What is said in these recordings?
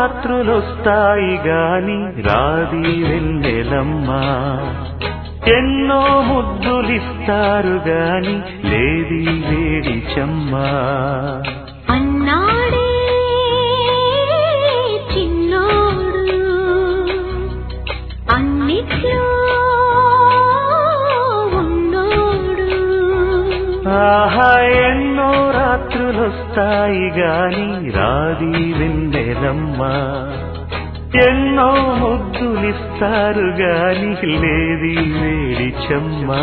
రాత్రులొస్తాయి గాని రాది వెన్నెలమ్మా ఎన్నో ముద్దులిస్తారు గాని లేది వేడి చెమ్మా అన్నాడే చిన్నోడు అన్నిట్లో ఉన్నోడు ఆహా ఎన్నో రాత్రులొస్తాయి గాని రాది వెన్నెలమ్మా ఎన్నో ముద్దులిస్తారు గాని లేది వేడి చెమ్మా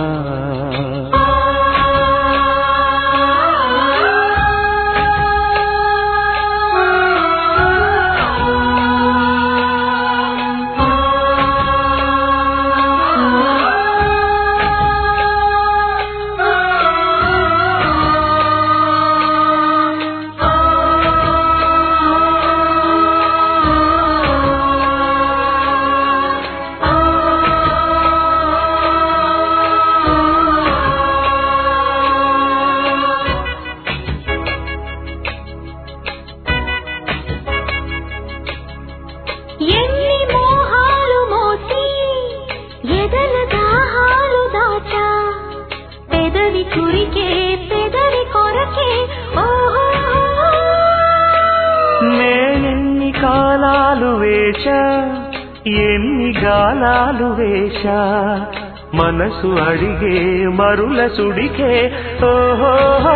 ఎన్ని మోహాలు మోసి ఎదల దాహాలు దాచా పెదవి కురికే పెదవి కొరకే ఓహో నేనెన్ని కాలాలు వేశా ఎన్ని గాలాలు వేశా మనసు అడిగే మరుల సుడికే ఓహో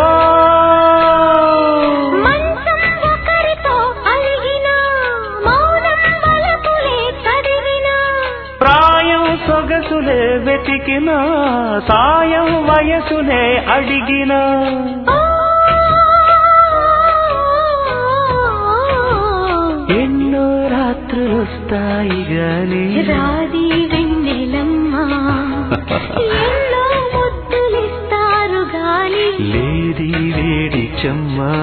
మంచం ఒకరితో అలిగినా మౌనం మలపులే చదివినా ప్రాయం సొగసులే వెతికినా సాయం వయసునే అడిగినా ఎన్నో రాత్రులొస్తాయి గాని రాది వెన్నెలమ్మ ఎన్నో ముద్దులిస్తారు గాని లేది వేడి చెమ్మా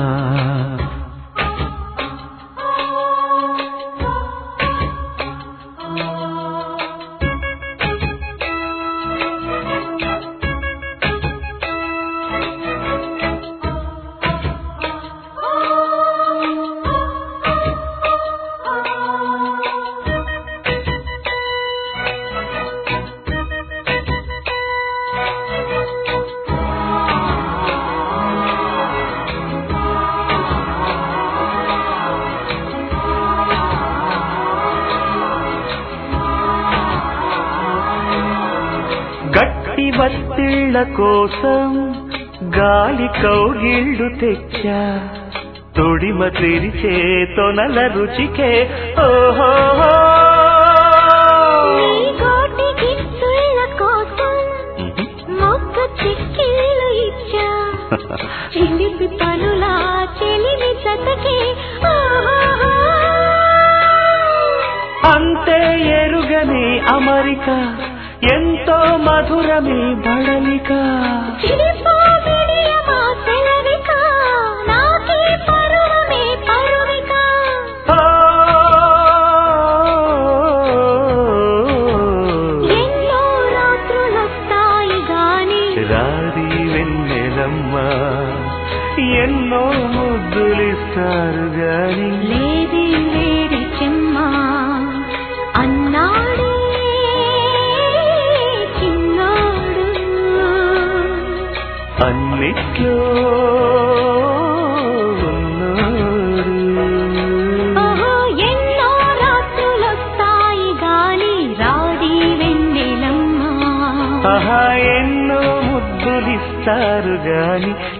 గట్టి వత్తిళ్ల కోసం గాలి కౌగిళ్ళు తెచ్చా తొడిమ తెరిచే తొనల రుచికే ఓహో నీ కోటి గిచ్చుళ్ళ కోసం మొక్క చిక్కిళ్ళు ఇచ్చా చిలిపి పనులా చెలిమి జతకే ఆహాహా. అంతే ఎరుగని అమరిక ఎంతో మధురమి బడలిక చిలిపో విడియమా సెలవిక, నాకే పరువమే పరువిక. ఓ, ఎన్నో రాత్రులొస్తాయి గాని రాది వెన్నెలమ్మ ఎన్నో ముద్దులిస్తారు గాని లేది లేడి చెమ్మా అన్నాడే చిన్నాడు అన్నిట్లో ఉన్నాడు. ఓహో ఎన్నో రాత్రులొస్తాయి గాని రాడి వెన్నెలమ్మ ఆహా ఎన్నో ముద్దులిస్తారు గాని